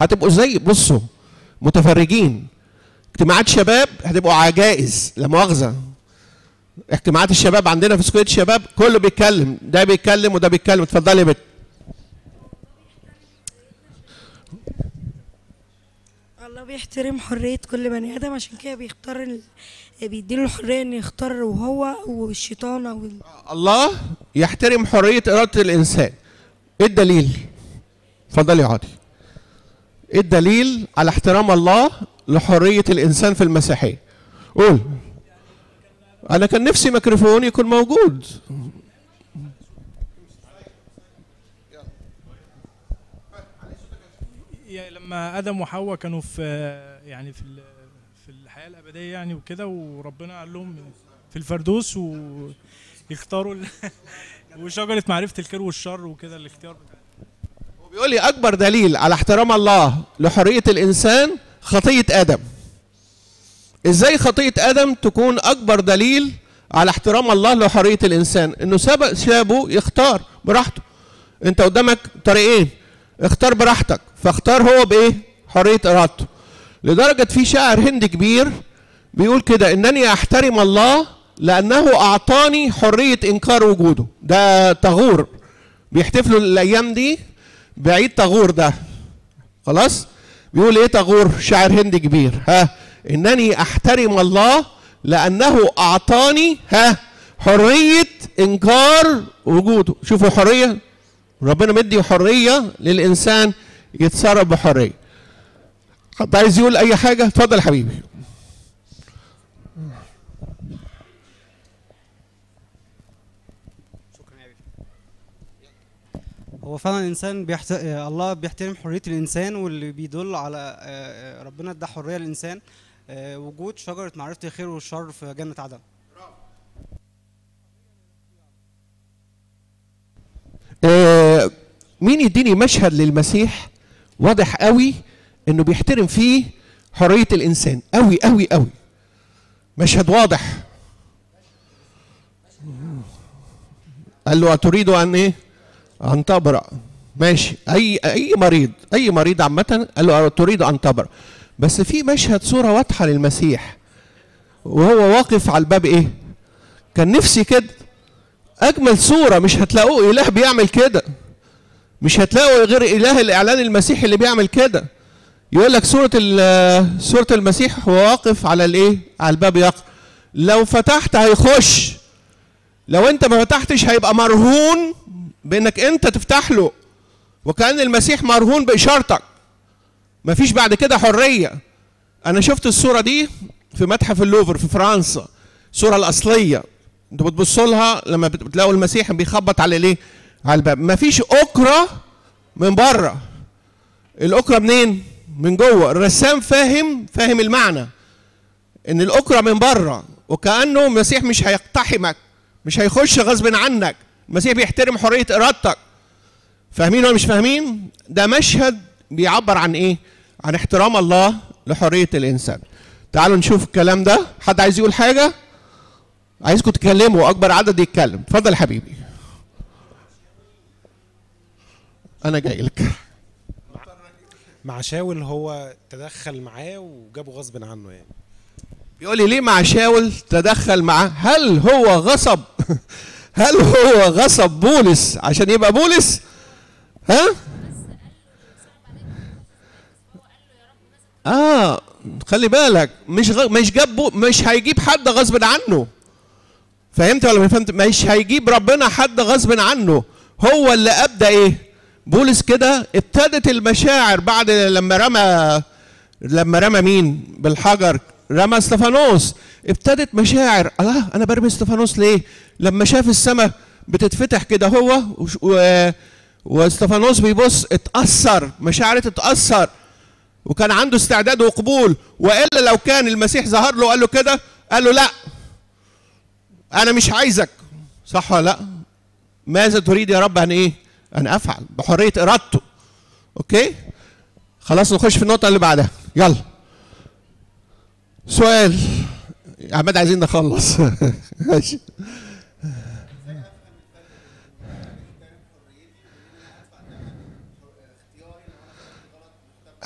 هتبقوا زي بصوا متفرجين اجتماعات شباب هتبقوا عجائز لا مؤاخذه اجتماعات الشباب عندنا في سكويت شباب كله بيتكلم ده بيتكلم وده بيتكلم اتفضلي يا بت الله بيحترم حرية كل بني آدم عشان كده بيختار ال... بيديله الحرية إنه يختار وهو والشيطان أو ال... الله يحترم حريه اراده الانسان ايه الدليل اتفضلي يا عاطي ايه الدليل على احترام الله لحريه الانسان في المسيحيه قول انا كان نفسي ميكروفون يكون موجود يعني لما ادم وحواء كانوا في يعني في ال- في الحياه الابديه يعني وكده وربنا قال لهم في الفردوس ويختاروا ال- وشجره معرفه الخير والشر وكده الاختيار بتاع بيقول لي اكبر دليل على احترام الله لحريه الانسان خطيه ادم ازاي خطيه ادم تكون اكبر دليل على احترام الله لحريه الانسان انه ساب سابه يختار براحته انت قدامك طريقين اختار براحتك فاختار هو بايه حريه ارادته لدرجه في شاعر هندي كبير بيقول كده انني احترم الله لانه اعطاني حريه انكار وجوده ده تغور بيحتفلوا الايام دي بعيد تغور ده خلاص بيقول ايه تغور شاعر هندي كبير ها انني احترم الله لانه اعطاني ها حريه انكار وجوده شوفوا حريه ربنا مدي حريه للانسان يتصرف بحريه حد عايز يقول اي حاجه اتفضل يا حبيبي هو فعلا الانسان بيحت... آه، الله بيحترم حريه الانسان واللي بيدل على آه، آه، ربنا ادى حريه للانسان آه، وجود شجره معرفه الخير والشر في جنه عدن آه، مين يديني مشهد للمسيح واضح قوي انه بيحترم فيه حريه الانسان قوي قوي قوي مشهد واضح قال له اتريد ان ايه ان تبرأ ماشي اي اي مريض اي مريض عامه قال له تريد ان تبرأ بس في مشهد صوره واضحه للمسيح وهو واقف على الباب ايه كان نفسي كده اجمل صوره مش هتلاقوه اله بيعمل كده مش هتلاقوا غير اله الاعلان المسيحي اللي بيعمل كده يقول لك سوره ال- سوره المسيح هو واقف على الايه على الباب يقف لو فتحت هيخش لو انت ما فتحتش هيبقى مرهون بانك انت تفتح له وكان المسيح مرهون باشارتك مفيش بعد كده حريه انا شفت الصوره دي في متحف اللوفر في فرنسا الصوره الاصليه انتوا بتبصوا لها لما بت- بتلاقوا المسيح بيخبط على ليه على الباب مفيش اكره من بره الاكره منين من جوه الرسام فاهم فاهم المعنى ان الاكره من بره وكانه المسيح مش هيقتحمك مش هيخش غصب عنك المسيح بيحترم حريه ارادتك فاهمين ولا مش فاهمين ده مشهد بيعبر عن ايه عن احترام الله لحريه الانسان تعالوا نشوف الكلام ده حد عايز يقول حاجه عايزكم تتكلموا اكبر عدد يتكلم اتفضل يا حبيبي انا جاي لك مع شاول هو تدخل معاه وجابه غصب عنه يعني بيقول لي ليه مع شاول تدخل معاه هل هو غصب هل هو غصب بولس عشان يبقى بولس ها اه خلي بالك مش غ... مش جاب بو... مش هيجيب حد غصب عنه فهمت ولا ما فهمت مش هيجيب ربنا حد غصب عنه هو اللي ابدا ايه بولس كده ابتدت المشاعر بعد لما رمى لما رمى مين بالحجر رمى استفانوس ابتدت مشاعر الله انا برمي استفانوس ليه لما شاف السماء بتتفتح كده هو وش- و... واستفانوس بيبص اتأثر مشاعر تتأثر وكان عنده استعداد وقبول والا لو كان المسيح ظهر له قال له كده قال له لا انا مش عايزك صح ولا لا ماذا تريد يا رب ان ايه ان افعل بحريه ارادته اوكي خلاص نخش في النقطه اللي بعدها يلا سؤال يا عماد عايزين نخلص ماشي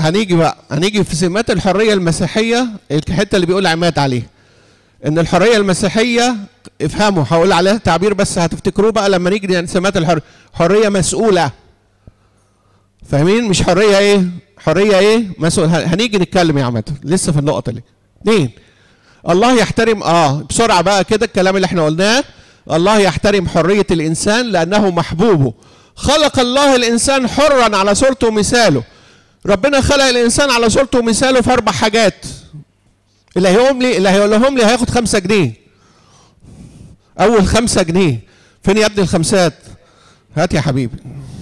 هنيجي بقى هنيجي في سمات الحريه المسيحيه الحته اللي بيقول عماد عليها ان الحريه المسيحيه افهموا هقول عليها تعبير بس هتفتكروه بقى لما نيجي عند سمات الحريه حريه مسؤوله فاهمين مش حريه ايه حريه ايه مسؤول هنيجي نتكلم يا عماد لسه في النقطه دي اثنين الله يحترم اه بسرعه بقى كده الكلام اللي احنا قلناه الله يحترم حريه الانسان لانه محبوبه خلق الله الانسان حرا على صورته ومثاله ربنا خلق الانسان على صورته ومثاله في اربع حاجات اللي هيقوم لي اللي هيقولهم لي هياخد خمسة جنيه اول خمسة جنيه فين يا ابني الخمسات هات يا حبيبي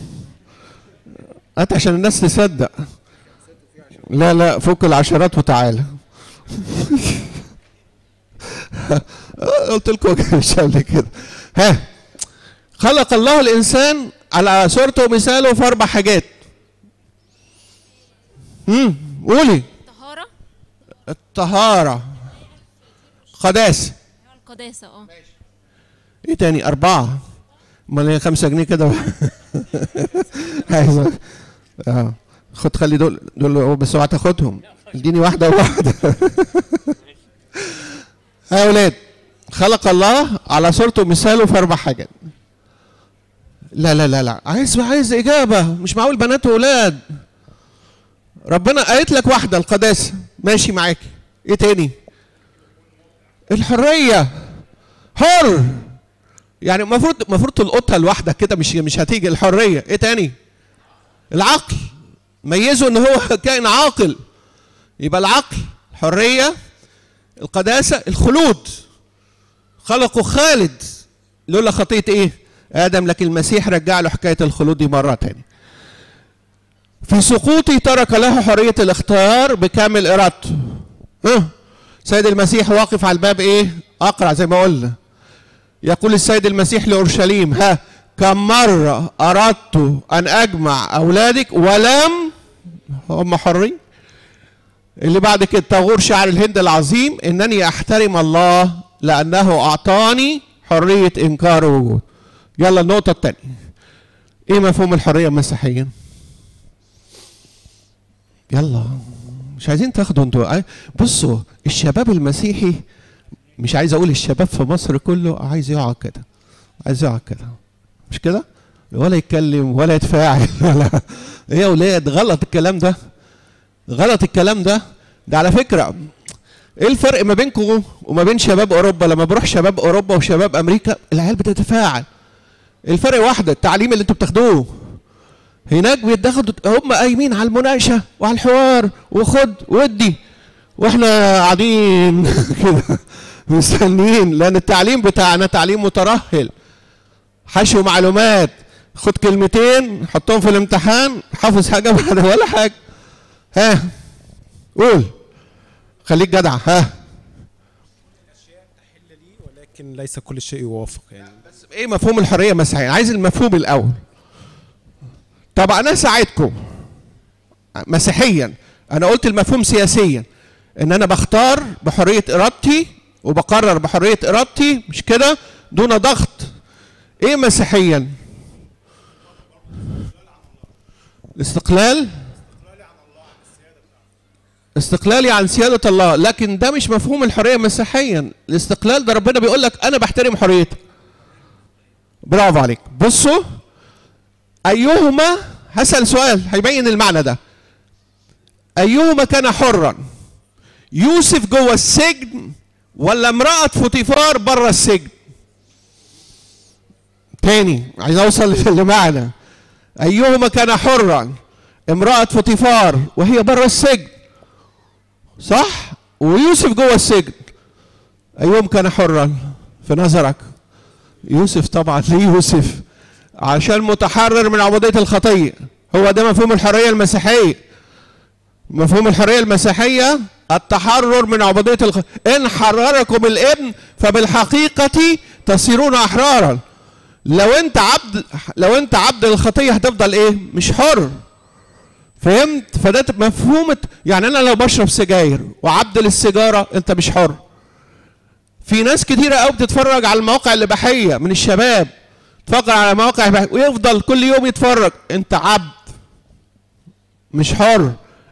هات عشان الناس تصدق لا لا فك العشرات وتعالى قلت لكم مش قبل كده ها خلق الله الانسان على صورته ومثاله في اربع حاجات امم قولي الطهارة الطهاره قداسه القداسة اه ايه تاني اربعه امال هي خمسة جنيه كده عايز اه خد خلي دول دول بس اوعى تاخدهم اديني واحده واحده يا اولاد خلق الله على صورته ومثاله في اربع حاجات لا لا لا لا عايز عايز اجابه مش معقول بنات واولاد ربنا قالت لك واحده القداسه ماشي معاكي ايه تاني الحريه حر يعني المفروض المفروض تلقطها لوحدك كده مش مش هتيجي الحريه ايه تاني العقل ميزه ان هو كائن عاقل يبقى العقل الحريه القداسه الخلود خلقه خالد لولا خطيه ايه ادم لكن المسيح رجع له حكايه الخلود دي مره تاني في سقوطه ترك له حريه الاختيار بكامل ارادته ها سيد المسيح واقف على الباب ايه اقرع زي ما قلنا يقول السيد المسيح لأورشليم ها كم مرة أردت أن أجمع أولادك ولم هم حرين اللي بعد كده تغور شعر الهند العظيم إنني أحترم الله لأنه أعطاني حرية إنكار وجود يلا النقطة الثانية إيه مفهوم الحرية المسيحية؟ يلا مش عايزين تاخدوا انتوا بصوا الشباب المسيحي مش عايز اقول الشباب في مصر كله عايز يقعد كده عايز يقعد كده مش كده ولا يتكلم ولا يتفاعل ولا ايه يا ولاد غلط الكلام ده غلط الكلام ده ده على فكره ايه الفرق ما بينكم وما بين شباب اوروبا لما بروح شباب اوروبا وشباب امريكا العيال بتتفاعل الفرق واحده التعليم اللي انتوا بتاخدوه هناك بيتاخدوا هم قايمين على المناقشه وعلى الحوار وخد ودي واحنا قاعدين كده مستنيين لان التعليم بتاعنا تعليم مترهل حشو معلومات خد كلمتين حطهم في الامتحان حافظ حاجه بعد ولا حاجه ها قول خليك جدع ها ولكن ليس كل شيء يوافق يعني بس ايه مفهوم الحريه المسيحيه عايز المفهوم الاول طب انا ساعدكم مسيحيا انا قلت المفهوم سياسيا ان انا بختار بحريه ارادتي وبقرر بحريه ارادتي مش كده دون ضغط ايه مسيحيا الاستقلال استقلالي عن سيادة الله لكن ده مش مفهوم الحرية مسيحيا الاستقلال ده ربنا بيقول لك أنا بحترم حريتك برافو عليك بصوا أيهما هسأل سؤال هيبين المعنى ده أيهما كان حرا يوسف جوه السجن ولا امرأة فوتيفار بره السجن تاني عايز اوصل لمعنى ايهما كان حرا امرأة فوتيفار وهي بره السجن صح ويوسف جوه السجن ايهم كان حرا في نظرك يوسف طبعا ليه يوسف عشان متحرر من عبودية الخطية هو ده مفهوم الحرية المسيحية مفهوم الحرية المسيحية التحرر من عبودية الخ... إن حرركم الابن فبالحقيقة تصيرون أحرارا لو أنت عبد لو أنت عبد الخطية هتفضل إيه؟ مش حر فهمت؟ فده مفهوم يعني أنا لو بشرب سجاير وعبد للسيجارة أنت مش حر في ناس كتيرة قوي بتتفرج على المواقع الإباحية من الشباب تتفرج على مواقع إباحية ويفضل كل يوم يتفرج أنت عبد مش حر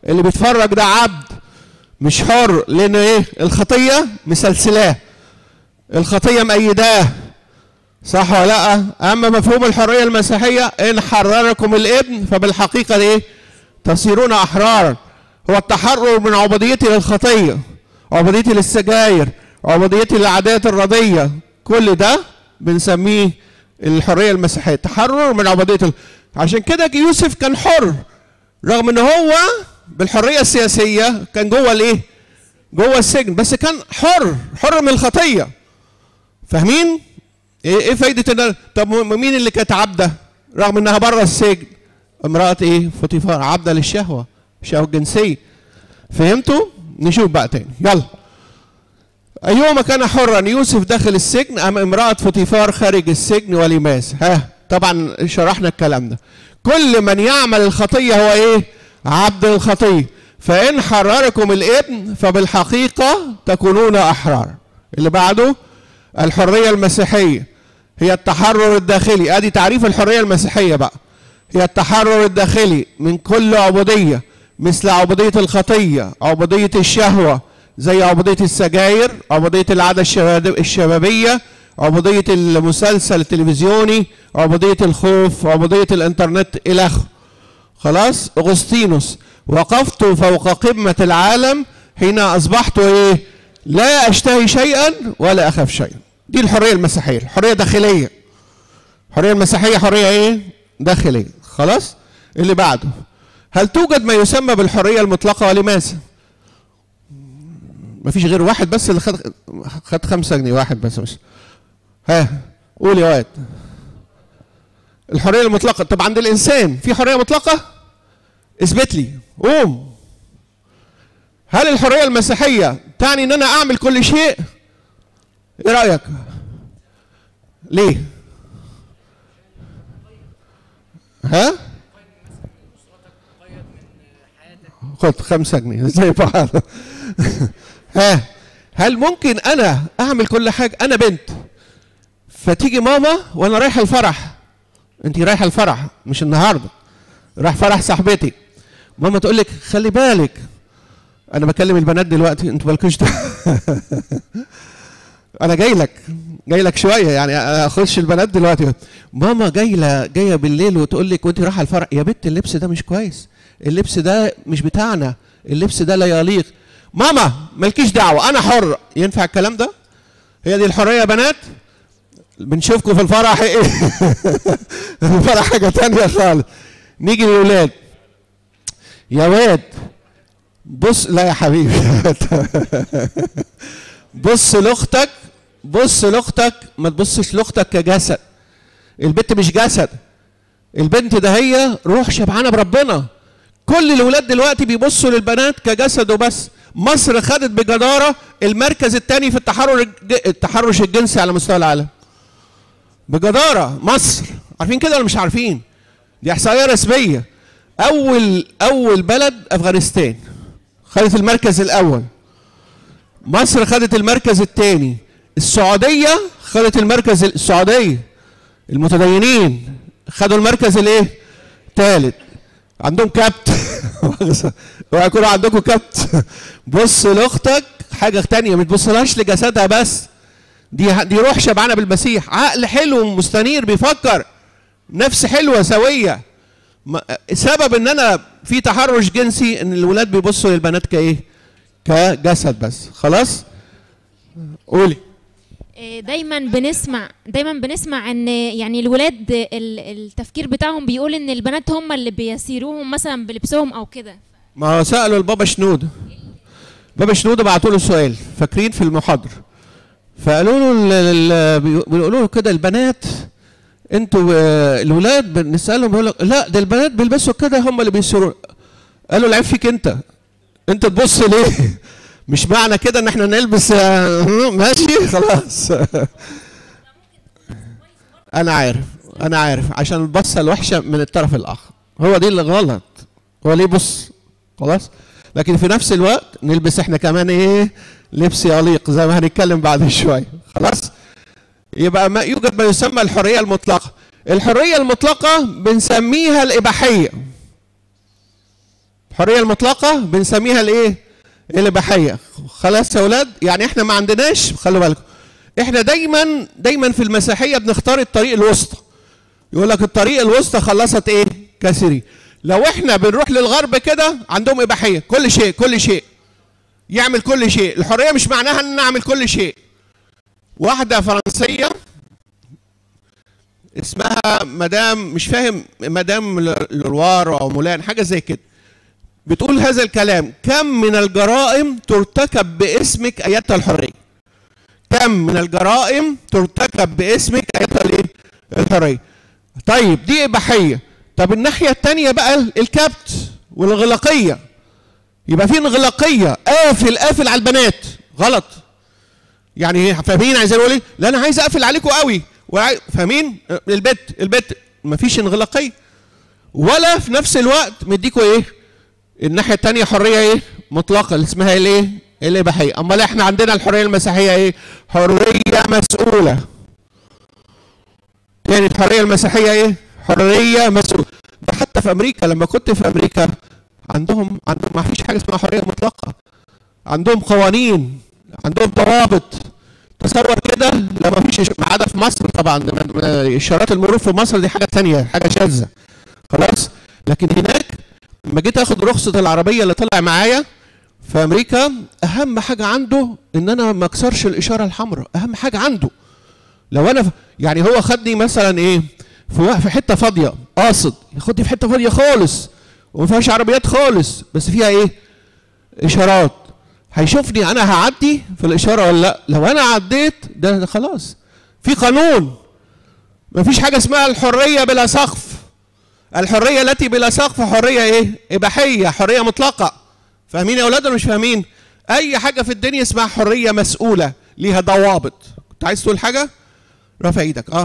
اللي بيتفرج ده عبد مش حر لان ايه الخطيه مسلسلاه الخطيه مأيداه صح ولا لا اما مفهوم الحريه المسيحيه ان حرركم الابن فبالحقيقه ايه تصيرون احرارا هو التحرر من عبوديتي للخطيه عبوديتي للسجاير عبوديتي للعادات الرديه كل ده بنسميه الحريه المسيحيه التحرر من عبوديه ال... عشان كده يوسف كان حر رغم ان هو بالحريه السياسيه كان جوه الايه جوه السجن بس كان حر حر من الخطيه فاهمين ايه ايه فايده ان طب مين اللي كانت عبده رغم انها بره السجن امراه ايه فوتيفار عبده للشهوه الشهوه الجنسيه فهمتوا نشوف بقى تاني يلا أيهما كان حرا يوسف داخل السجن أم امرأة فوتيفار خارج السجن ولماذا؟ ها طبعا شرحنا الكلام ده كل من يعمل الخطية هو إيه؟ عبد الخطية فإن حرركم الابن فبالحقيقة تكونون أحرار اللي بعده الحرية المسيحية هي التحرر الداخلي ادي تعريف الحرية المسيحية بقى هي التحرر الداخلي من كل عبودية مثل عبودية الخطية عبودية الشهوة زي عبودية السجاير عبودية العادة الشباب- الشبابية عبودية المسلسل التلفزيوني عبودية الخوف عبودية الانترنت إلى آخره خلاص أغسطينوس وقفت فوق قمة العالم حين أصبحت إيه لا أشتهي شيئا ولا أخاف شيئا دي الحرية المسيحية الحرية داخلية الحرية المسيحية حرية إيه داخلية خلاص اللي بعده هل توجد ما يسمى بالحرية المطلقة ولماذا مفيش غير واحد بس اللي خد خد خمسة جنيه واحد بس مش ها قول يا واد الحرية المطلقة طب عند الإنسان في حرية مطلقة اثبت لي قوم هل الحرية المسيحية تعني ان انا اعمل كل شيء ايه رأيك ليه ها خد خمسة جنيه زي بعض ها هل ممكن انا اعمل كل حاجة انا بنت فتيجي ماما وانا رايحة الفرح انت رايحة الفرح مش النهاردة رايح فرح صاحبتي ماما تقول لك خلي بالك انا بكلم البنات دلوقتي انتوا مالكوش دعوة. انا جاي لك جاي لك شويه يعني اخش البنات دلوقتي ماما جايه جايه بالليل وتقول لك وانت رايحه الفرح يا بنت اللبس ده مش كويس اللبس ده مش بتاعنا اللبس ده لا يليق ماما مالكيش دعوه انا حر ينفع الكلام ده هي دي الحريه يا بنات بنشوفكم في الفرح ايه الفرح حاجه تانية خالص نيجي للولاد يا واد بص لا يا حبيبي بص لاختك بص لاختك ما تبصش لاختك كجسد البنت مش جسد البنت ده هي روح شبعانه بربنا كل الولاد دلوقتي بيبصوا للبنات كجسد وبس مصر خدت بجداره المركز الثاني في التحرر الج- التحرش الجنسي على مستوى العالم بجداره مصر عارفين كده ولا مش عارفين دي احصائيه رسميه اول اول بلد افغانستان خدت المركز الاول مصر خدت المركز الثاني السعوديه خدت المركز ال- السعوديه المتدينين خدوا المركز الايه ثالث عندهم كبت اوعى يكون عندكم كبت بص لاختك حاجه تانية ما تبصلهاش لجسدها بس دي دي روح شبعانه بالمسيح عقل حلو مستنير بيفكر نفس حلوه سويه ما- سبب ان انا في تحرش جنسي ان الولاد بيبصوا للبنات كايه كجسد بس خلاص قولي آه، دايما بنسمع دايما بنسمع ان يعني الولاد ال- التفكير بتاعهم بيقول ان البنات هم اللي بيسيروهم مثلا بلبسهم او كده ما هو سالوا البابا شنودة بابا شنودة بعتوا له سؤال فاكرين في المحاضرة فقالوا له ال- ال- بيقو- بيقولوا له كده البنات انتوا آه، الولاد بنسالهم بيقول لك لا ده البنات بيلبسوا كده هم اللي بيسروا قالوا العيب فيك انت انت تبص ليه مش معنى كده ان احنا نلبس آه، ماشي خلاص انا عارف انا عارف عشان البصه الوحشه من الطرف الاخر هو دي اللي غلط هو ليه بص خلاص لكن في نفس الوقت نلبس احنا كمان ايه لبس يليق زي ما هنتكلم بعد شويه خلاص يبقى ما يوجد ما يسمى الحريه المطلقه الحريه المطلقه بنسميها الاباحيه الحريه المطلقه بنسميها الايه الاباحيه خلاص يا اولاد يعني احنا ما عندناش خلوا بالكم احنا دايما دايما في المسيحيه بنختار الطريق الوسطى يقول لك الطريق الوسطى خلصت ايه كثيرين لو احنا بنروح للغرب كده عندهم اباحيه كل شيء كل شيء يعمل كل شيء الحريه مش معناها ان انا اعمل كل شيء واحده فرنسيه اسمها مدام مش فاهم مدام لوار او مولان حاجه زي كده بتقول هذا الكلام كم من الجرائم ترتكب باسمك ايتها الحريه كم من الجرائم ترتكب باسمك ايتها الايه الحريه طيب دي اباحيه طب الناحيه الثانيه بقى الكبت والانغلاقيه يبقى في انغلاقيه قافل قافل على البنات غلط يعني فاهمين عايزين اقول ايه لا انا عايز اقفل عليكم قوي وعاي- فاهمين البت البت مفيش انغلاقيه ولا في نفس الوقت مديكوا ايه الناحيه الثانيه حريه ايه مطلقه اللي اسمها الايه الاباحيه امال احنا عندنا الحريه المسيحيه ايه حريه مسؤوله تاني الحريه المسيحيه ايه حريه مسؤوله ده حتى في امريكا لما كنت في امريكا عندهم عندهم ما فيش حاجه اسمها حريه مطلقه عندهم قوانين عندهم ضوابط تصور كده لما فيش ما عدا في مصر طبعا م- م- اشارات المرور في مصر دي حاجه ثانيه حاجه شاذه خلاص لكن هناك لما جيت اخد رخصه العربيه اللي طلع معايا في امريكا اهم حاجه عنده ان انا ما اكسرش الاشاره الحمراء اهم حاجه عنده لو انا ف- يعني هو خدني مثلا ايه في وا- في حته فاضيه قاصد ياخدني في حته فاضيه خالص وما فيهاش عربيات خالص بس فيها ايه اشارات هيشوفني انا هعدي في الاشاره ولا لا لو انا عديت ده, ده خلاص في قانون مفيش حاجه اسمها الحريه بلا سقف الحريه التي بلا سقف حريه ايه اباحيه حريه مطلقه فاهمين يا اولاد ولا مش فاهمين اي حاجه في الدنيا اسمها حريه مسؤوله ليها ضوابط كنت عايز تقول حاجه رافع ايدك اه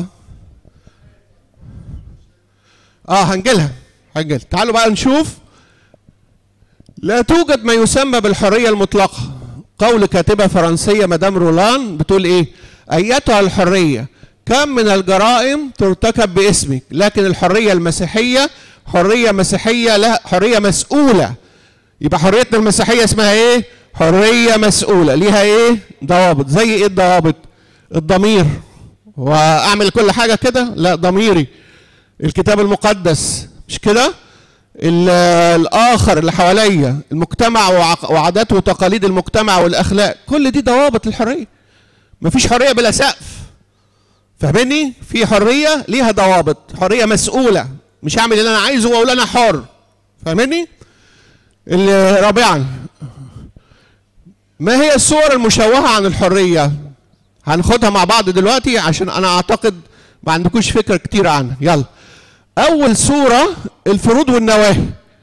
اه هنجيلها هنجيلها تعالوا بقى نشوف لا توجد ما يسمى بالحرية المطلقة قول كاتبة فرنسية مدام رولان بتقول ايه ايتها الحرية كم من الجرائم ترتكب باسمك لكن الحرية المسيحية حرية مسيحية لا حرية مسؤولة يبقى حريتنا المسيحية اسمها ايه حرية مسؤولة ليها ايه ضوابط زي ايه الضوابط الضمير واعمل كل حاجة كده لا ضميري الكتاب المقدس مش كده ال- الاخر اللي حواليا المجتمع وعق- وعادات وتقاليد المجتمع والاخلاق كل دي ضوابط الحريه مفيش حريه بلا سقف فاهمني في حريه ليها ضوابط حريه مسؤوله مش هعمل اللي انا عايزه واقول انا حر فاهمني ال- رابعا ما هي الصور المشوهه عن الحريه هناخدها مع بعض دلوقتي عشان انا اعتقد ما عندكوش فكره كتير عنها يلا اول صوره الفروض والنواهي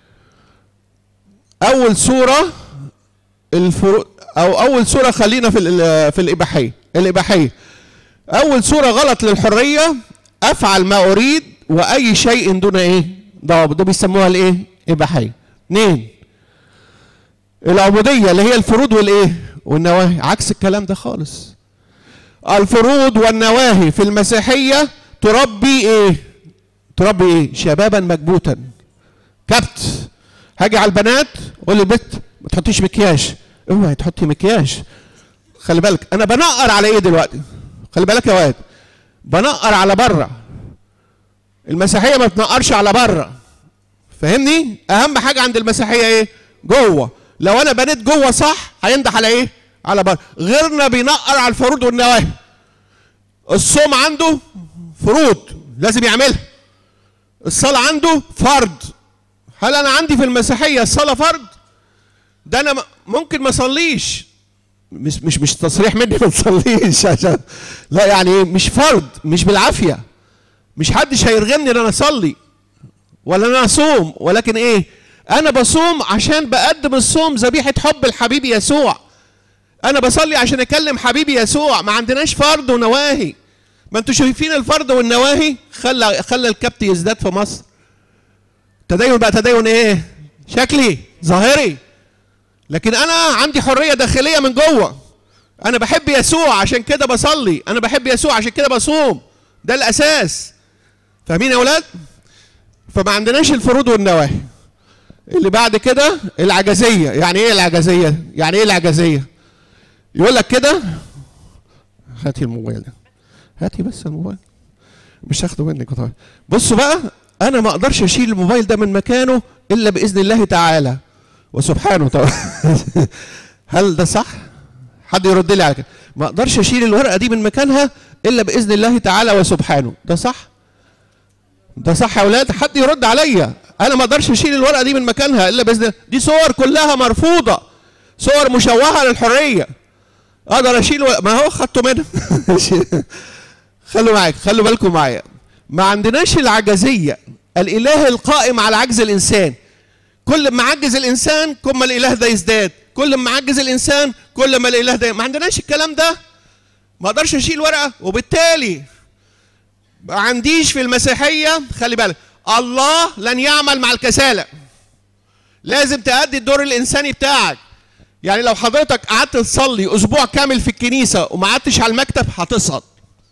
اول صوره الفروض او اول صوره خلينا في ال- في الاباحيه الاباحيه اول صوره غلط للحريه افعل ما اريد واي شيء دون ايه ضوابط ده بيسموها الايه اباحيه اثنين العبوديه اللي هي الفروض والايه والنواهي عكس الكلام ده خالص الفروض والنواهي في المسيحيه تربي ايه تربي ايه شبابا مكبوتا كبت هاجي على البنات اقول للبت ما تحطيش مكياج اوعي تحطي مكياج خلي بالك انا بنقر على ايه دلوقتي خلي بالك يا واد بنقر على بره المسيحيه ما بتنقرش على بره فاهمني اهم حاجه عند المسيحيه ايه جوه لو انا بنيت جوه صح هينضح على ايه على بره غيرنا بينقر على الفروض والنواهي الصوم عنده فروض لازم يعملها الصلاة عنده فرض هل أنا عندي في المسيحية الصلاة فرض؟ ده أنا م- ممكن ما أصليش مش مش مش تصريح مني ما تصليش عشان لا يعني إيه؟ مش فرض مش بالعافية مش حدش هيرغمني إن أنا أصلي ولا أنا أصوم ولكن إيه؟ أنا بصوم عشان بقدم الصوم ذبيحة حب الحبيب يسوع أنا بصلي عشان أكلم حبيبي يسوع ما عندناش فرض ونواهي ما انتوا شايفين الفرض والنواهي خلى خلى الكبت يزداد في مصر تدين بقى تدين ايه شكلي ظاهري لكن انا عندي حريه داخليه من جوه انا بحب يسوع عشان كده بصلي انا بحب يسوع عشان كده بصوم ده الاساس فاهمين يا اولاد فما عندناش الفروض والنواهي اللي بعد كده العجزيه يعني ايه العجزيه يعني ايه العجزيه يقول لك كده هاتي الموبايل هاتي بس الموبايل مش هاخده منك طبعا بصوا بقى انا ما اقدرش اشيل الموبايل ده من مكانه الا باذن الله تعالى وسبحانه طبعا هل ده صح حد يرد لي على كده ما اقدرش اشيل الورقه دي من مكانها الا باذن الله تعالى وسبحانه ده صح ده صح يا اولاد حد يرد عليا انا ما اقدرش اشيل الورقه دي من مكانها الا باذن الله دي صور كلها مرفوضه صور مشوهه للحريه اقدر اشيل و... ما هو خدته منها خلوا معاك خلوا بالكم معايا ما عندناش العجزيه الاله القائم على عجز الانسان كل ما عجز الانسان كل ما الاله ده يزداد كل ما عجز الانسان كل ما الاله ده ما عندناش الكلام ده ما اقدرش اشيل ورقه وبالتالي ما عنديش في المسيحيه خلي بالك الله لن يعمل مع الكسالى لازم تأدي الدور الانساني بتاعك يعني لو حضرتك قعدت تصلي اسبوع كامل في الكنيسه وما قعدتش على المكتب هتسقط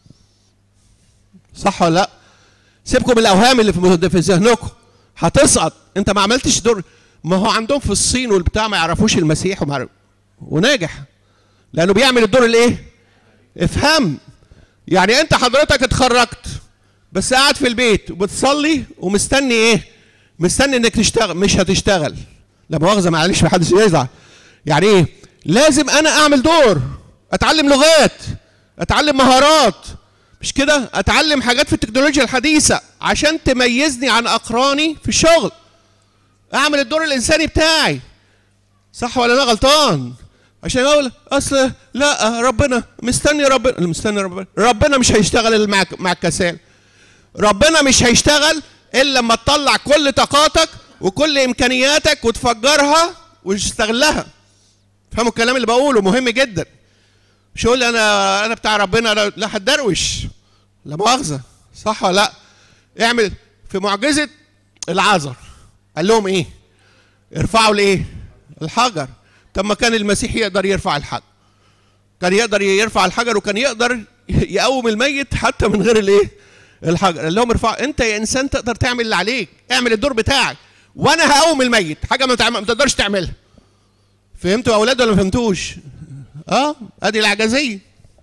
صح ولا لا سيبكم من الاوهام اللي في في ذهنكم هتسقط انت ما عملتش دور ما هو عندهم في الصين والبتاع ما يعرفوش المسيح وما يعرف- وناجح لانه بيعمل الدور الايه افهم يعني انت حضرتك اتخرجت بس قاعد في البيت وبتصلي ومستني ايه مستني انك تشتغل مش هتشتغل لا مؤاخذه معلش محدش يزعل يعني ايه لازم انا اعمل دور اتعلم لغات اتعلم مهارات مش كده اتعلم حاجات في التكنولوجيا الحديثه عشان تميزني عن اقراني في الشغل اعمل الدور الانساني بتاعي صح ولا انا غلطان عشان اقول اصل لا ربنا مستني ربنا مستني ربنا ربنا مش هيشتغل إلا مع مع الكسال ربنا مش هيشتغل الا لما تطلع كل طاقاتك وكل امكانياتك وتفجرها وتستغلها فهموا الكلام اللي بقوله مهم جدا مش يقول لي انا انا بتاع ربنا لا لا هتدروش لا مؤاخذه صح ولا لا اعمل في معجزه العذر قال لهم ايه ارفعوا الايه الحجر طب ما كان المسيح يقدر يرفع الحجر كان يقدر يرفع الحجر وكان يقدر يقوم الميت حتى من غير الايه الحجر قال لهم ارفع انت يا انسان تقدر تعمل اللي عليك اعمل الدور بتاعك وانا هقوم الميت حاجه ما تعمل- ما تقدرش تعملها فهمتوا يا اولاد ولا ما فهمتوش اه ادي العجزيه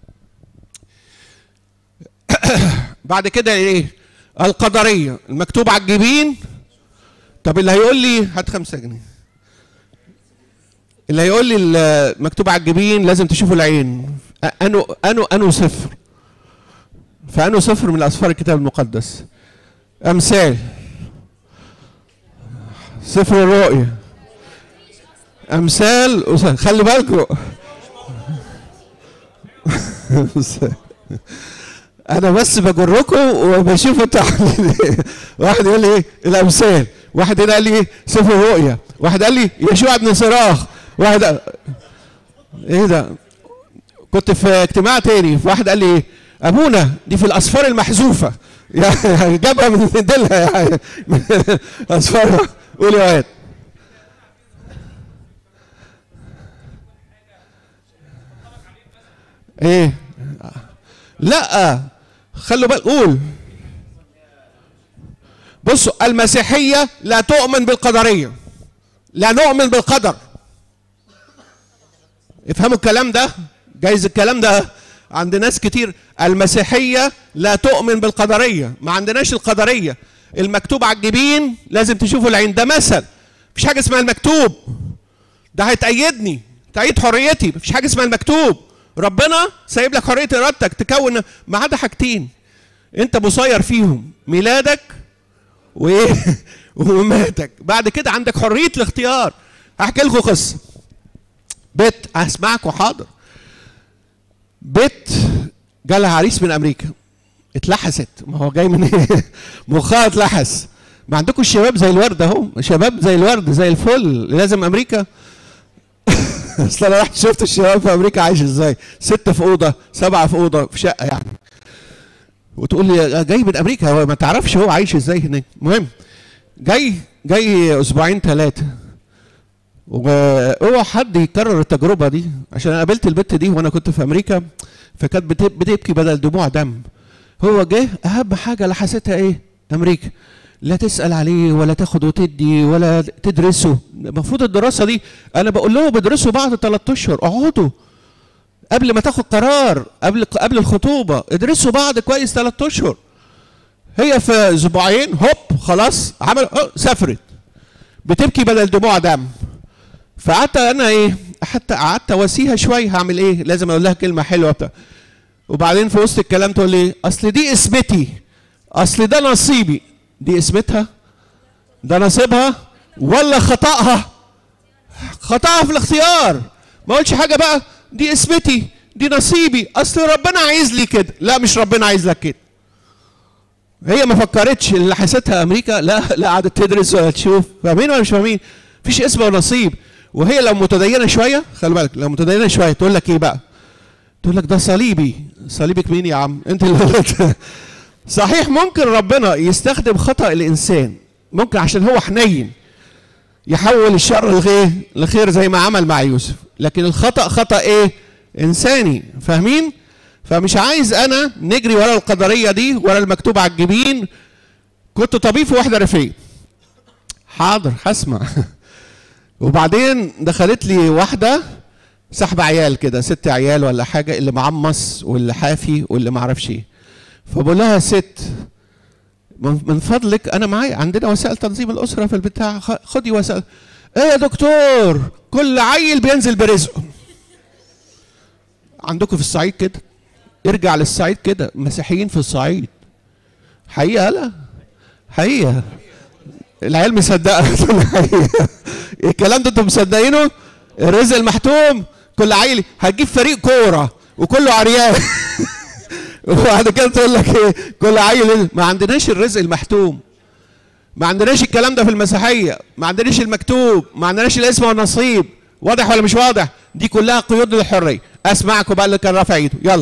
بعد كده ايه القدريه المكتوب على الجبين طب اللي هيقول لي هات خمسة جنيه اللي هيقول لي المكتوب على الجبين لازم تشوفوا العين أ- انو انو انو صفر فانو صفر من اسفار الكتاب المقدس امثال سفر الرؤيا امثال وس- خلي بالكم انا بس بجركم وبشوف انتوا عاملين ايه واحد يقول لي ايه الامثال واحد هنا قال لي ايه سفر الرؤيا واحد قال لي يشوع بن صراخ واحد قال- ايه ده كنت في اجتماع تاني في واحد قال لي ايه ابونا دي في الاسفار المحذوفه يعني جابها من ديلها يعني اسفار قول يا واد ايه لا خلوا بالك قول بصوا المسيحية لا تؤمن بالقدرية لا نؤمن بالقدر افهموا الكلام ده جايز الكلام ده عند ناس كتير المسيحية لا تؤمن بالقدرية ما عندناش القدرية المكتوب على الجبين لازم تشوفوا العين ده مثل مفيش حاجة اسمها المكتوب ده هيتأيدني تأيد حريتي مفيش حاجة اسمها المكتوب ربنا سايب لك حرية إرادتك تكون ما عدا حاجتين أنت مسير فيهم ميلادك وإيه ومماتك بعد كده عندك حرية الاختيار هحكي لكم قصة بيت هسمعكم حاضر بيت جالها عريس من أمريكا اتلحست ما هو جاي من ايه مخها اتلحس ما عندكم الشباب زي الورد اهو شباب زي الورد زي الفل لازم امريكا اصل انا رحت شفت الشباب في امريكا عايش ازاي ستة في اوضه سبعة في اوضه في شقه يعني وتقول لي جاي من امريكا هو ما تعرفش هو عايش ازاي هناك المهم جاي جاي اسبوعين ثلاثه واوعى حد يكرر التجربه دي عشان انا قابلت البت دي وانا كنت في امريكا فكانت بت- بتبكي بدل دموع دم هو جه اهم حاجه لاحظتها ايه امريكا لا تسال عليه ولا تاخد وتدي ولا تدرسه المفروض الدراسه دي انا بقول لهم ادرسوا بعد ثلاث اشهر اقعدوا قبل ما تاخد قرار قبل قبل الخطوبه ادرسوا بعض كويس ثلاث اشهر هي في اسبوعين هوب خلاص عمل أه، سافرت بتبكي بدل دموع دم فقعدت انا ايه حتى قعدت اواسيها شويه هعمل ايه لازم اقول لها كلمه حلوه بتاع وبعدين في وسط الكلام تقول لي اصل دي اسمتي اصل ده نصيبي دي اسمتها ده نصيبها ولا خطأها خطأها في الاختيار ما قلتش حاجه بقى دي اسمتي دي نصيبي اصل ربنا عايز لي كده لا مش ربنا عايز لك كده هي ما فكرتش اللي حسيتها امريكا لا لا قعدت تدرس ولا تشوف فاهمين ولا مش فاهمين مفيش اسم ونصيب وهي لو متدينه شويه خلي بالك لو متدينه شويه تقول لك ايه بقى تقول لك ده صليبي صليبك مين يا عم انت اللي قلت صحيح ممكن ربنا يستخدم خطأ الانسان ممكن عشان هو حنين يحول الشر لخير لخير زي ما عمل مع يوسف لكن الخطأ خطأ ايه انساني فاهمين فمش عايز انا نجري ورا القدريه دي ورا المكتوب على الجبين كنت طبيب في واحده ريفيه حاضر هسمع وبعدين دخلت لي واحده سحب عيال كده ست عيال ولا حاجه اللي معمص واللي حافي واللي معرفش ايه فبقول لها يا ست من من فضلك انا معايا عندنا وسائل تنظيم الاسره في البتاع خ- خدي وسائل ايه يا دكتور كل عيل بينزل برزقه عندكم في الصعيد كده ارجع للصعيد كده مسيحيين في الصعيد حقيقه لا حقيقه العيال مصدقه تقول حقيقه الكلام ده انتم مصدقينه الرزق المحتوم كل عيل هتجيب فريق كوره وكله عريان وبعد كده تقول لك ايه كل عيل ما عندناش الرزق المحتوم ما عندناش الكلام ده في المسيحيه ما عندناش المكتوب ما عندناش الاسم والنصيب واضح ولا مش واضح دي كلها قيود للحريه اسمعكم بقى اللي كان رافع ايده يلا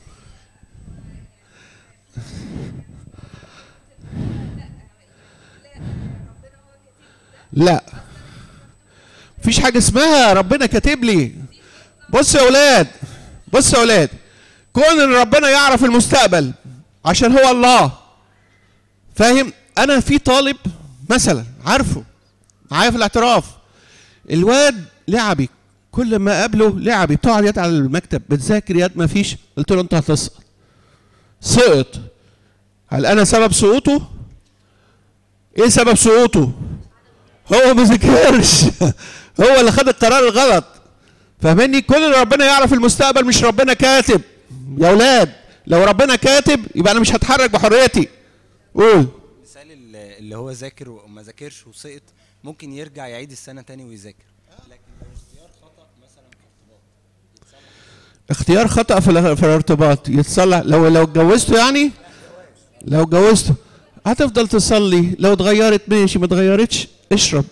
لا مفيش حاجه اسمها ربنا كاتب لي بص يا اولاد بص يا اولاد كون ان ربنا يعرف المستقبل عشان هو الله فاهم انا في طالب مثلا عارفه معايا في الاعتراف الواد لعبي كل ما اقابله لعبي بتقعد يد على المكتب بتذاكر يد ما فيش قلت له انت هتسقط سقط هل انا سبب سقوطه ايه سبب سقوطه هو ما ذاكرش هو اللي خد القرار الغلط فاهمني كل اللي ربنا يعرف المستقبل مش ربنا كاتب يا اولاد لو ربنا كاتب يبقى انا مش هتحرك بحريتي قول مثال ال- اللي هو ذاكر وما ذاكرش وسقط ممكن يرجع يعيد السنه تاني ويذاكر لكن لو اختيار خطا مثلا في ارتباط اختيار خطأ في, ال- في الارتباط يتصلح لو لو اتجوزته يعني لو اتجوزته هتفضل تصلي لو اتغيرت ماشي ما اتغيرتش اشرب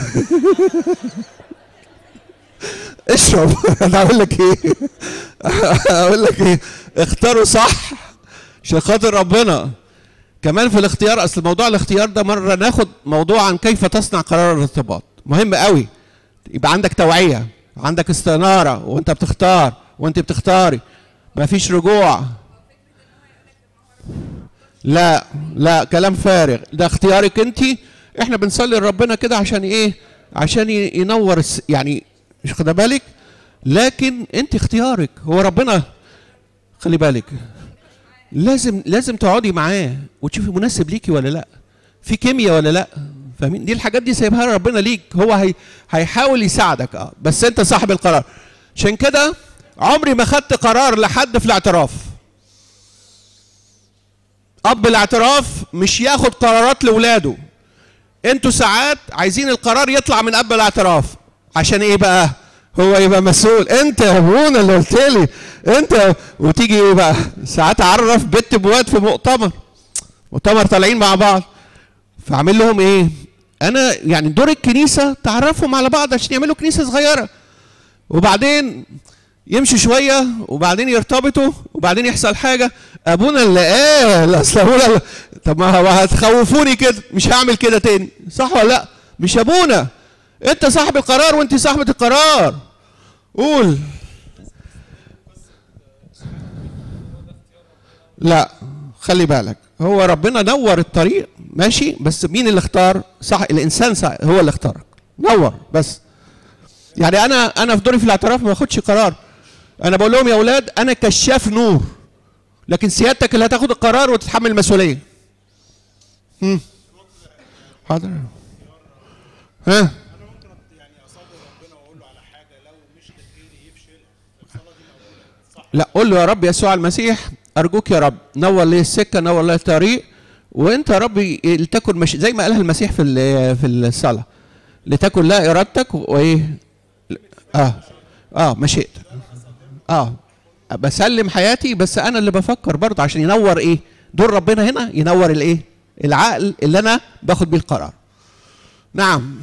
اشرب انا اقول لك ايه اقول لك ايه اختاروا صح عشان خاطر ربنا كمان في الاختيار اصل موضوع الاختيار ده مره ناخد موضوع عن كيف تصنع قرار الارتباط مهم قوي يبقى عندك توعيه عندك استناره وانت بتختار وانت بتختاري مفيش رجوع لا لا كلام فارغ ده اختيارك انت احنا بنصلي لربنا كده عشان ايه عشان ي- ينور الس- يعني مش خد بالك لكن انت اختيارك هو ربنا خلي بالك لازم لازم تقعدي معاه وتشوفي مناسب ليكي ولا لا في كيمياء ولا لا فاهمين دي الحاجات دي سايبها ربنا ليك هو هي هيحاول يساعدك اه بس انت صاحب القرار عشان كده عمري ما خدت قرار لحد في الاعتراف اب الاعتراف مش ياخد قرارات لاولاده انتوا ساعات عايزين القرار يطلع من اب الاعتراف عشان ايه بقى هو يبقى مسؤول انت يا ابونا اللي قلت لي انت وتيجي ايه بقى ساعات اعرف بنت بواد في مؤتمر مؤتمر طالعين مع بعض فاعمل لهم ايه انا يعني دور الكنيسه تعرفهم على بعض عشان يعملوا كنيسه صغيره وبعدين يمشوا شويه وبعدين يرتبطوا وبعدين يحصل حاجه ابونا اللي قال اصل ابونا اللي- طب ما هو هتخوفوني كده مش هعمل كده تاني صح ولا لا مش ابونا انت صاحب القرار وانت صاحبه القرار قول لا خلي بالك هو ربنا نور الطريق ماشي بس مين اللي اختار صح الانسان صح هو اللي اختارك نور بس يعني انا انا في دوري في الاعتراف ما باخدش قرار انا بقول لهم يا اولاد انا كشاف نور لكن سيادتك اللي هتاخد القرار وتتحمل المسؤوليه هم. حاضر ها لا قول له يا رب يسوع المسيح ارجوك يا رب نور لي السكه نور لي الطريق وانت يا رب لتكن مش زي ما قالها المسيح في ال- في الصلاه لتكن لا ارادتك وايه اه اه مشيئتك اه بسلم حياتي بس انا اللي بفكر برضه عشان ينور ايه دور ربنا هنا ينور الايه العقل اللي انا باخد بيه القرار نعم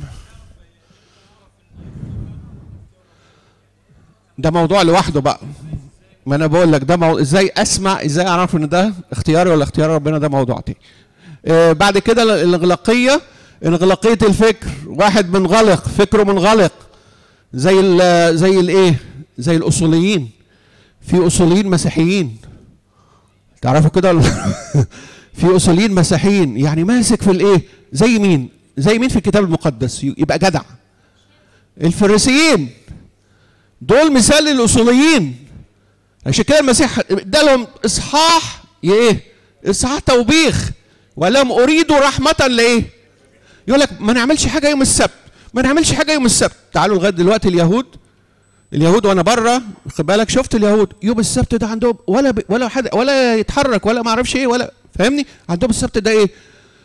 ده موضوع لوحده بقى ما انا بقول لك ده مو... ازاي اسمع ازاي اعرف ان ده اختياري ولا اختيار ربنا ده موضوع تاني آه بعد كده الاغلاقيه انغلاقيه الفكر واحد منغلق فكره منغلق زي ال زي الايه زي الاصوليين في اصوليين مسيحيين تعرفوا كده ولا في اصوليين مسيحيين يعني ماسك في الايه زي مين زي مين في الكتاب المقدس يبقى جدع الفريسيين دول مثال للاصوليين عشان كده المسيح ادالهم اصحاح ايه اصحاح توبيخ وقال لهم اريد رحمه لايه يقول لك ما نعملش حاجه يوم السبت ما نعملش حاجه يوم السبت تعالوا لغايه دلوقتي اليهود اليهود وانا بره خد بالك شفت اليهود يوم السبت ده عندهم ولا ب... ولا حد ولا يتحرك ولا ما اعرفش ايه ولا فاهمني عندهم السبت ده ايه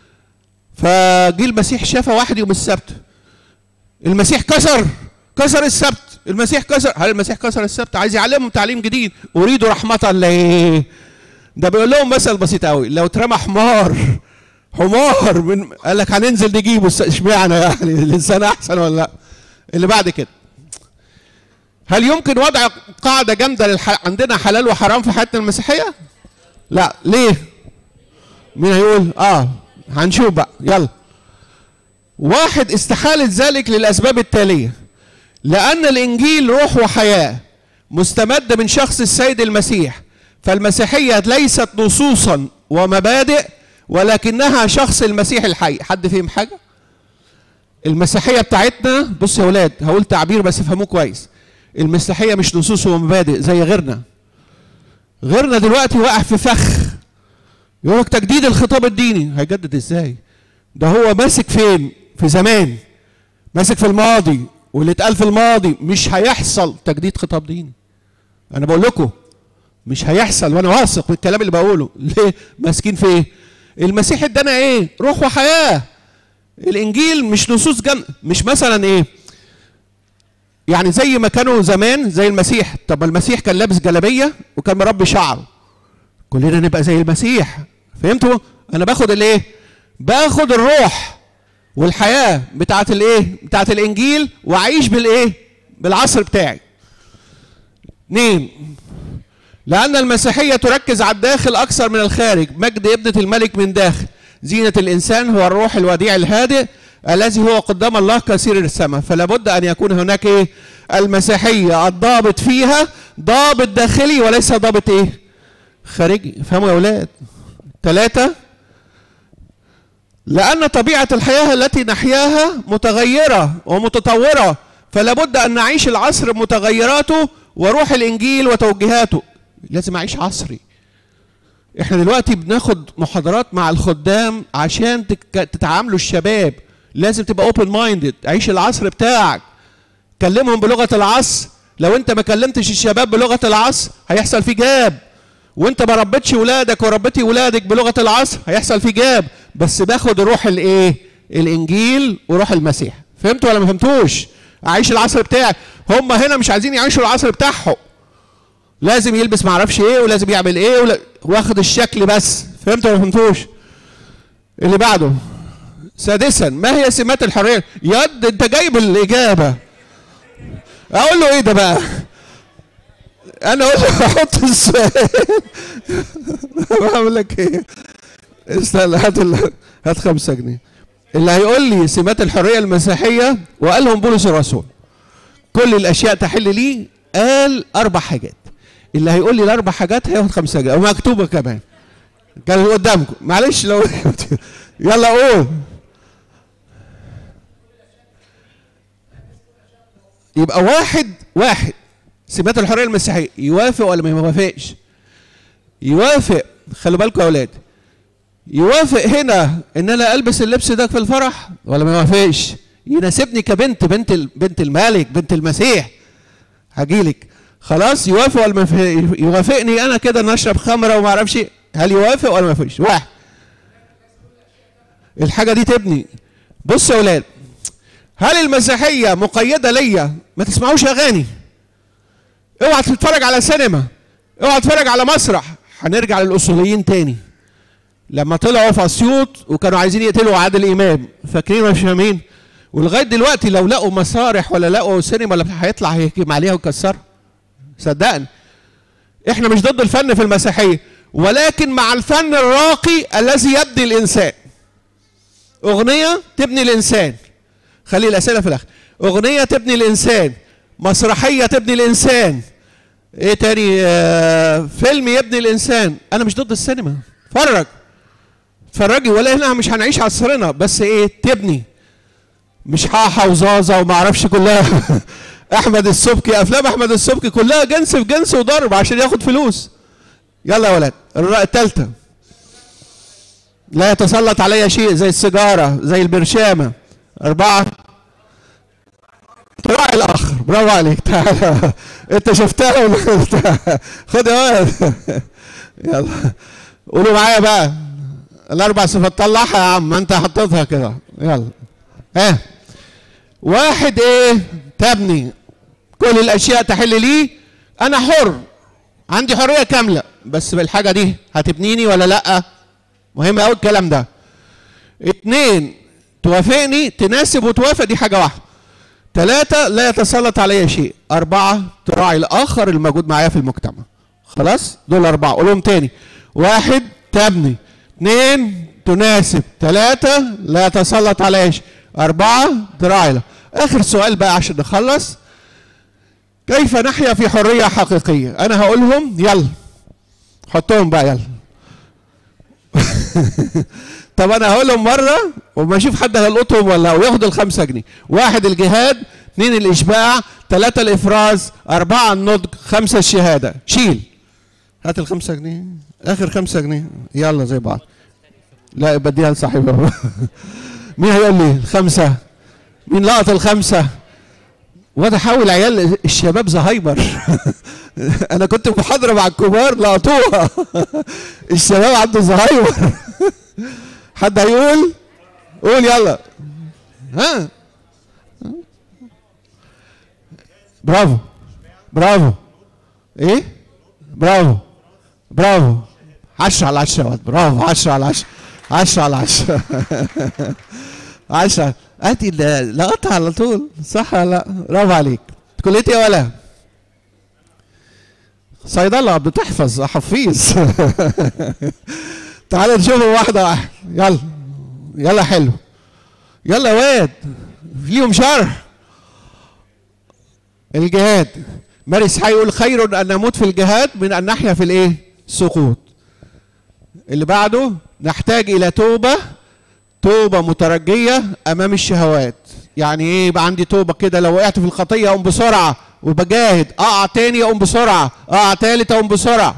فجه المسيح شاف واحد يوم السبت المسيح كسر كسر السبت المسيح كسر هل المسيح كسر السبت عايز يعلمهم تعليم جديد اريد رحمه لايه ده بيقول لهم مثل بسيط قوي لو اترمى حمار حمار من قال لك هننزل نجيبه اشمعنى يعني الانسان احسن ولا لا اللي بعد كده هل يمكن وضع قاعده جامده للح... عندنا حلال وحرام في حياتنا المسيحيه لا ليه مين هيقول اه هنشوف بقى يلا واحد استحالة ذلك للأسباب التالية لأن الإنجيل روح وحياة مستمد من شخص السيد المسيح فالمسيحية ليست نصوصا ومبادئ ولكنها شخص المسيح الحي حد فيهم حاجة المسيحية بتاعتنا بص يا ولاد هقول تعبير بس افهموه كويس المسيحية مش نصوص ومبادئ زي غيرنا غيرنا دلوقتي واقع في فخ يقول لك تجديد الخطاب الديني هيجدد ازاي ده هو ماسك فين في زمان ماسك في الماضي واللي اتقال في الماضي مش هيحصل تجديد خطاب ديني انا بقول لكم مش هيحصل وانا واثق بالكلام اللي بقوله ليه ماسكين في ايه المسيح ادانا ايه روح وحياه الانجيل مش نصوص جن مش مثلا ايه يعني زي ما كانوا زمان زي المسيح طب ما المسيح كان لابس جلابيه وكان مربي شعره كلنا نبقى زي المسيح فهمتوا انا باخد الايه باخد الروح والحياه بتاعت الايه بتاعت الانجيل واعيش بالايه بالعصر بتاعي اثنين لأن المسيحية تركز على الداخل أكثر من الخارج مجد ابنة الملك من داخل زينة الإنسان هو الروح الوديع الهادئ الذي هو قدام الله كثير السماء فلا بد أن يكون هناك إيه المسيحية الضابط فيها ضابط داخلي وليس ضابط إيه خارجي فهموا يا أولاد ثلاثة لأن طبيعة الحياة التي نحياها متغيرة ومتطورة فلا بد أن نعيش العصر بمتغيراته وروح الإنجيل وتوجيهاته لازم أعيش عصري احنا دلوقتي بناخد محاضرات مع الخدام عشان تك... تتعاملوا الشباب لازم تبقى اوبن مايندد عيش العصر بتاعك كلمهم بلغه العصر لو انت ما كلمتش الشباب بلغه العصر هيحصل في جاب وانت ما ربيتش ولادك وربيتي ولادك بلغه العصر هيحصل في جاب بس باخد روح الايه الانجيل وروح المسيح فهمتوا ولا ما فهمتوش اعيش العصر بتاعي هم هنا مش عايزين يعيشوا العصر بتاعهم لازم يلبس معرفش ايه ولازم يعمل ايه ولا... واخد الشكل بس فهمتوا ولا ما فهمتوش اللي بعده سادسا ما هي سمات الحريه يد انت جايب الاجابه اقول له ايه ده بقى انا اقول له احط السؤال بعمل لك ايه استنى هات ال... هات خمسة جنيه اللي هيقول لي سمات الحريه المسيحيه وقالهم بولس الرسول كل الاشياء تحل لي قال اربع حاجات اللي هيقول لي الاربع حاجات هياخد خمسة جنيه ومكتوبه كمان كان قدامكم معلش لو يلا قول يبقى واحد واحد سمات الحريه المسيحيه يوافق ولا ما يوافقش يوافق خلوا بالكم يا اولاد يوافق هنا ان انا البس اللبس ده في الفرح ولا ما يوافقش يناسبني كبنت بنت ال- بنت الملك بنت المسيح هجيلك خلاص يوافق ولا ما يوافق- يوافقني انا كده ان اشرب خمره وما اعرفش إيه؟ هل يوافق ولا ما يوافقش واحد الحاجه دي تبني بص يا اولاد هل المسيحيه مقيده ليا ما تسمعوش اغاني اوعى تتفرج على سينما اوعى تتفرج على مسرح هنرجع للاصوليين تاني لما طلعوا في اسيوط وكانوا عايزين يقتلوا عادل امام فاكرين ولا مش فاهمين ولغايه دلوقتي لو لقوا مسارح ولا لقوا سينما ولا بتاع هيطلع هيهجم عليها ويكسرها صدقني احنا مش ضد الفن في المسيحيه ولكن مع الفن الراقي الذي يبني الانسان اغنيه تبني الانسان خلي الاسئله في الاخر اغنيه تبني الانسان مسرحيه تبني الانسان ايه تاني آه فيلم يبني الانسان انا مش ضد السينما اتفرج اتفرجي ولا هنا مش هنعيش عصرنا بس ايه تبني مش حاحة وزازة وما اعرفش كلها احمد السبكي افلام احمد السبكي كلها جنس في جنس وضرب عشان ياخد فلوس يلا يا ولاد الرأي التالتة لا يتسلط علي شيء زي السيجارة زي البرشامة أربعة تراعي الآخر برافو عليك تعالى أنت شفتها ولا قلتها؟ خد يا ولد يلا قولوا معايا بقى الأربع صفات طلعها يا عم ما أنت حطيتها كده يلا ها واحد إيه تبني كل الأشياء تحل لي أنا حر عندي حرية كاملة بس بالحاجة دي هتبنيني ولا لأ مهم قوي الكلام ده اتنين توافقني تناسب وتوافق دي حاجة واحدة ثلاثة لا يتسلط علي شيء أربعة تراعي الآخر الموجود معايا في المجتمع خلاص دول أربعة قولهم تاني واحد تبني اثنين تناسب ثلاثة لا يتسلط علي شيء أربعة تراعي له. آخر سؤال بقى عشان نخلص كيف نحيا في حرية حقيقية أنا هقولهم يلا حطهم بقى يلا طب انا هقولهم مره وما اشوف حد هيلقطهم ولا وياخد الخمسة جنيه واحد الجهاد اثنين الاشباع ثلاثة الافراز اربعة النضج خمسة الشهادة شيل هات الخمسة جنيه اخر خمسة جنيه يلا زي بعض لا بديها لصاحبها مين هيقول لي الخمسة مين لقط الخمسة وانا حاول عيال الشباب زهايمر انا كنت في محاضره مع الكبار لقطوها الشباب عنده زهايمر حد هيقول قول يلا ها برافو برافو ايه برافو برافو عشرة على عشرة يا ولد برافو عشرة على عشرة عشرة على عشرة عشرة ادي ال- لقطها على طول صح ولا لا برافو عليك كليتي يا ولا صيدلة بتحفظ حفيظ تعال نشوفهم واحدة واحدة يلا يلا حلو يلا يا واد ليهم شرح الجهاد مارس هيقول خير ان نموت في الجهاد من ان نحيا في الايه؟ السقوط. اللي بعده نحتاج الى توبه توبه مترجيه امام الشهوات. يعني ايه يبقى عندي توبه كده لو وقعت في الخطيه اقوم بسرعه وبجاهد اقع تاني اقوم بسرعه اقع تالت اقوم بسرعه.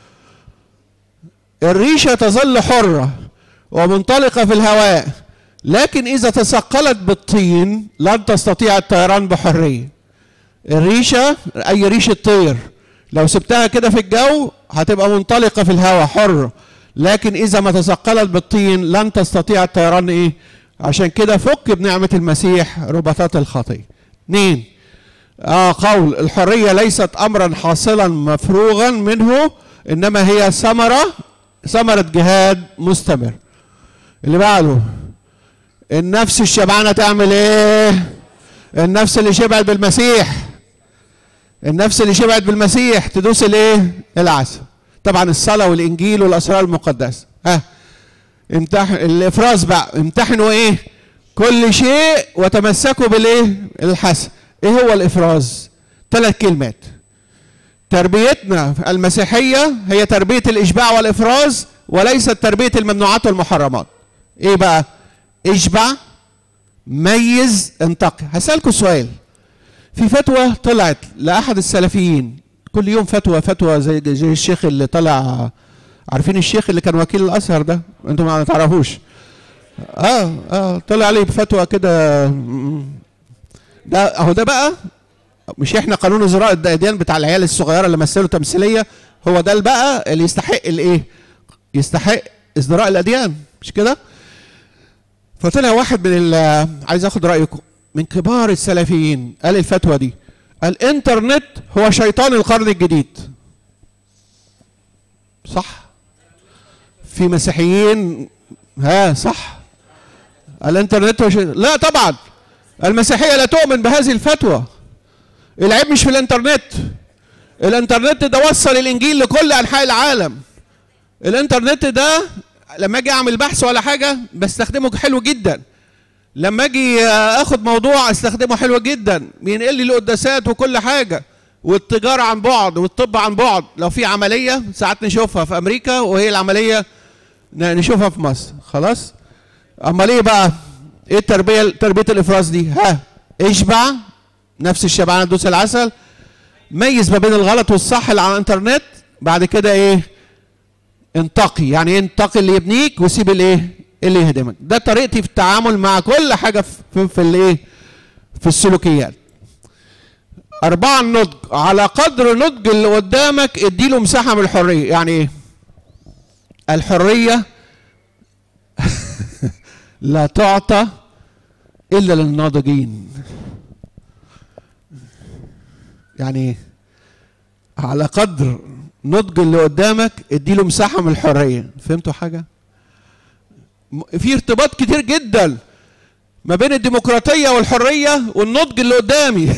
الريشه تظل حره ومنطلقه في الهواء لكن اذا تثقلت بالطين لن تستطيع الطيران بحريه. الريشه اي ريشه طير لو سبتها كده في الجو هتبقى منطلقه في الهواء حره لكن اذا ما تثقلت بالطين لن تستطيع الطيران ايه عشان كده فك بنعمه المسيح ربطات الخطيه اثنين آه قول الحريه ليست امرا حاصلا مفروغا منه انما هي ثمره ثمره جهاد مستمر اللي بعده النفس الشبعانه تعمل ايه النفس اللي شبعت بالمسيح النفس اللي شبعت بالمسيح تدوس الايه العسل طبعا الصلاه والانجيل والاسرار المقدسه ها امتحن الافراز بقى امتحنوا ايه كل شيء وتمسكوا بالايه الحسن ايه هو الافراز ثلاث كلمات تربيتنا المسيحيه هي تربيه الاشباع والافراز وليست تربيه الممنوعات والمحرمات ايه بقى اشبع ميز انتقي هسألكوا سؤال في فتوى طلعت لأحد السلفيين كل يوم فتوى فتوى زي, زي الشيخ اللي طلع عارفين الشيخ اللي كان وكيل الأزهر ده انتم ما تعرفوش اه اه طلع عليه بفتوى كده م- ده اهو ده بقى مش احنا قانون ازراء الديان بتاع العيال الصغيره اللي مثلوا تمثيليه هو ده اللي بقى اللي يستحق الايه يستحق ازدراء الاديان مش كده فطلع واحد من ال- عايز اخد رايكم من كبار السلفيين قال الفتوى دي الانترنت هو شيطان القرن الجديد صح في مسيحيين ها صح الانترنت هو شي... لا طبعا المسيحيه لا تؤمن بهذه الفتوى العيب مش في الانترنت الانترنت ده وصل الانجيل لكل انحاء العالم الانترنت ده لما اجي اعمل بحث ولا حاجه بستخدمه حلو جدا لما اجي اخد موضوع استخدمه حلو جدا بينقل لي القداسات وكل حاجه والتجاره عن بعد والطب عن بعد لو في عمليه ساعات نشوفها في امريكا وهي العمليه ن- نشوفها في مصر خلاص امال ايه بقى ايه التربيه تربيه الافراز دي ها اشبع نفس الشبعانه دوس العسل ميز ما بين الغلط والصح اللي على الانترنت بعد كده ايه انتقي يعني ايه انتقي اللي يبنيك وسيب الايه اللي يهدمك ده طريقتي في التعامل مع كل حاجه في في, في الايه في السلوكيات أربعة النضج على قدر نضج اللي قدامك اديله مساحة من الحرية يعني ايه الحرية لا تعطى إلا للناضجين يعني ايه على قدر نضج اللي قدامك اديله مساحة من الحرية فهمتوا حاجة م- في ارتباط كتير جدا ما بين الديمقراطية والحرية والنضج اللي قدامي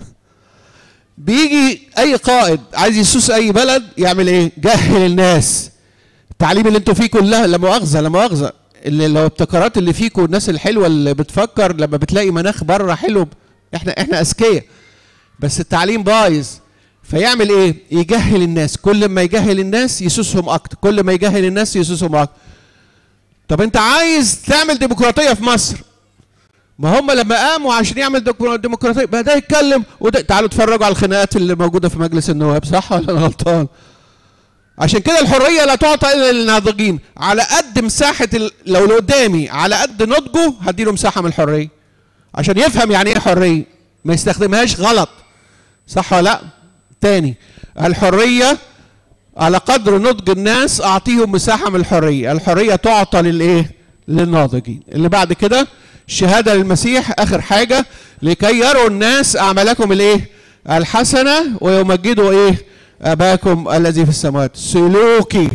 بيجي اي قائد عايز يسوس اي بلد يعمل ايه جهل الناس التعليم اللي انتوا فيه كلها لا مؤاخذه لا مؤاخذه اللي لو ابتكارات اللي فيكم الناس الحلوه اللي بتفكر لما بتلاقي مناخ بره حلو احنا احنا اذكياء بس التعليم بايظ فيعمل ايه يجهل الناس كل ما يجهل الناس يسوسهم اكتر كل ما يجهل الناس يسوسهم اكتر طب انت عايز تعمل ديمقراطيه في مصر ما هم لما قاموا عشان يعمل ديمقرا- ديمقراطيه بقى ده يتكلم وده تعالوا اتفرجوا على الخناقات اللي موجوده في مجلس النواب صح ولا انا غلطان؟ عشان كده الحريه لا تعطى الا للناضجين على قد مساحه ال... لو اللي قدامي على قد نضجه هديله مساحه من الحريه عشان يفهم يعني ايه حريه ما يستخدمهاش غلط صح ولا لا؟ تاني الحريه على قدر نضج الناس اعطيهم مساحه من الحريه الحريه تعطى للايه للناضجين اللي بعد كده شهاده للمسيح اخر حاجه لكي يروا الناس اعمالكم الايه الحسنه ويمجدوا ايه اباكم الذي في السماوات سلوكي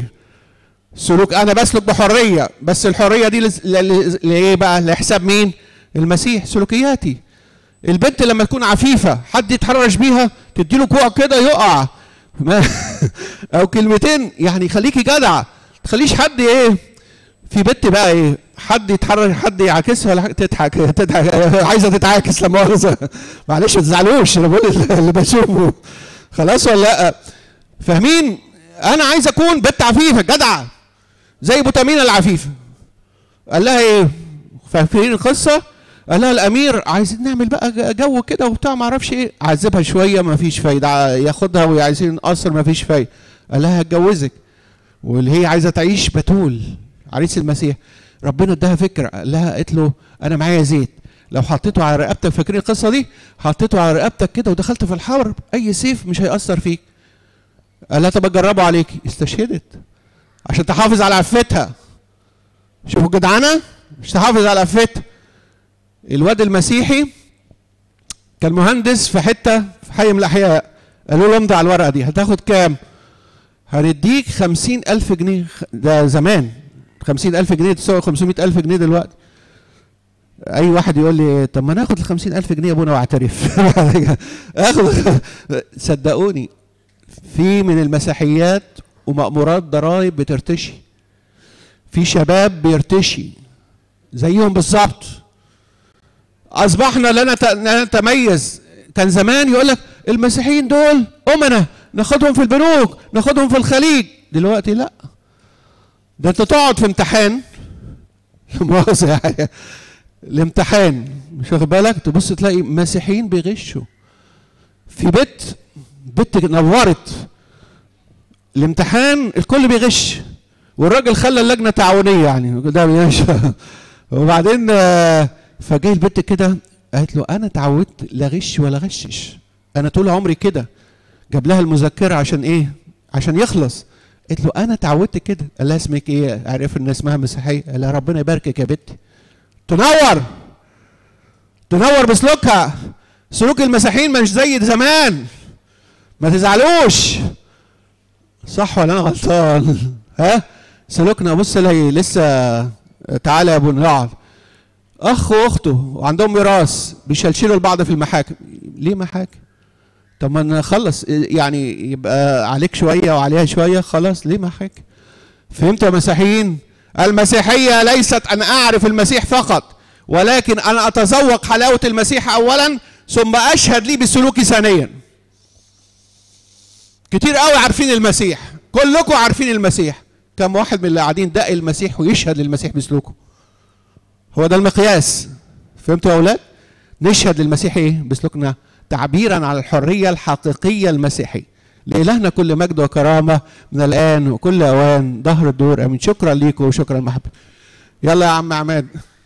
سلوك انا بسلك بحريه بس الحريه دي لز- ل- ل- لايه بقى لحساب مين المسيح سلوكياتي البنت لما تكون عفيفه حد يتحرش بيها تديله كوع كده يقع ما او كلمتين يعني يخليكي جدعه تخليش حد ايه في بنت بقى ايه حد يتحرك حد يعاكسها ولا حاجة تضحك تضحك عايزه تتعاكس لا مؤاخذه معلش ما تزعلوش انا بقول اللي بشوفه خلاص ولا لا فاهمين انا عايز اكون بنت عفيفه جدعه زي بوتامينا العفيفه قال لها ايه فاكرين القصه قال لها الامير عايزين نعمل بقى جو كده وبتاع ما اعرفش ايه عذبها شويه ما فيش فايده ياخدها وعايزين قصر ما فيش فايده قال لها هتجوزك واللي هي عايزه تعيش بتول عريس المسيح ربنا اداها فكره قال لها قالت له انا معايا زيت لو حطيته على رقبتك فاكرين القصه دي حطيته على رقبتك كده ودخلت في الحرب اي سيف مش هيأثر فيك قال لها طب اجربه عليكي استشهدت عشان تحافظ على عفتها شوفوا جدعانه مش تحافظ على عفتها الواد المسيحي كان مهندس في حته في حي من الاحياء قالوا له امضي على الورقه دي هتاخد كام؟ هنديك خمسين ألف جنيه ده زمان خمسين ألف جنيه تساوي خمسمائة ألف جنيه دلوقتي أي واحد يقول لي طب ما ناخد الخمسين ألف جنيه يا أبونا واعترف آخد صدقوني في من المسيحيات ومأمورات ضرائب بترتشي في شباب بيرتشي زيهم بالظبط اصبحنا لا نت- لا نتميز كان زمان يقول لك المسيحيين دول امنا ناخدهم في البنوك ناخدهم في الخليج دلوقتي لا ده انت تقعد في امتحان لا مؤاخذة يعني الامتحان مش واخد بالك تبص تلاقي مسيحيين بيغشوا في بيت بنت نورت الامتحان الكل بيغش والراجل خلى اللجنه تعاونيه يعني ده ماشي وبعدين آه، فجه البنت كده قالت له انا اتعودت لا غش ولا غشش انا طول عمري كده جاب لها المذكره عشان ايه عشان يخلص قالت له انا اتعودت كده قال لها اسمك ايه عرف ان اسمها مسيحيه قال لها ربنا يباركك يا بنتي تنور تنور بسلوكها سلوك المسيحيين مش زي زمان ما تزعلوش صح ولا انا غلطان ها سلوكنا بص لي لسه تعالى يا ابو نقعد اخ واخته وعندهم ميراث بيشلشلوا البعض في المحاكم ليه محاكم طب ما نخلص يعني يبقى عليك شويه وعليها شويه خلاص ليه محاكم فهمتوا يا مسيحيين المسيحيه ليست ان اعرف المسيح فقط ولكن انا اتذوق حلاوه المسيح اولا ثم اشهد لي بسلوكي ثانيا كتير قوي عارفين المسيح كلكم عارفين المسيح كم واحد من اللي قاعدين دق المسيح ويشهد للمسيح بسلوكه هو ده المقياس فهمتوا يا اولاد نشهد للمسيح ايه بسلوكنا تعبيرا على الحريه الحقيقيه المسيحيه لإلهنا كل مجد وكرامة من الآن وكل أوان ظهر الدور أمين شكرا ليكم وشكرا محبة يلا يا عم عماد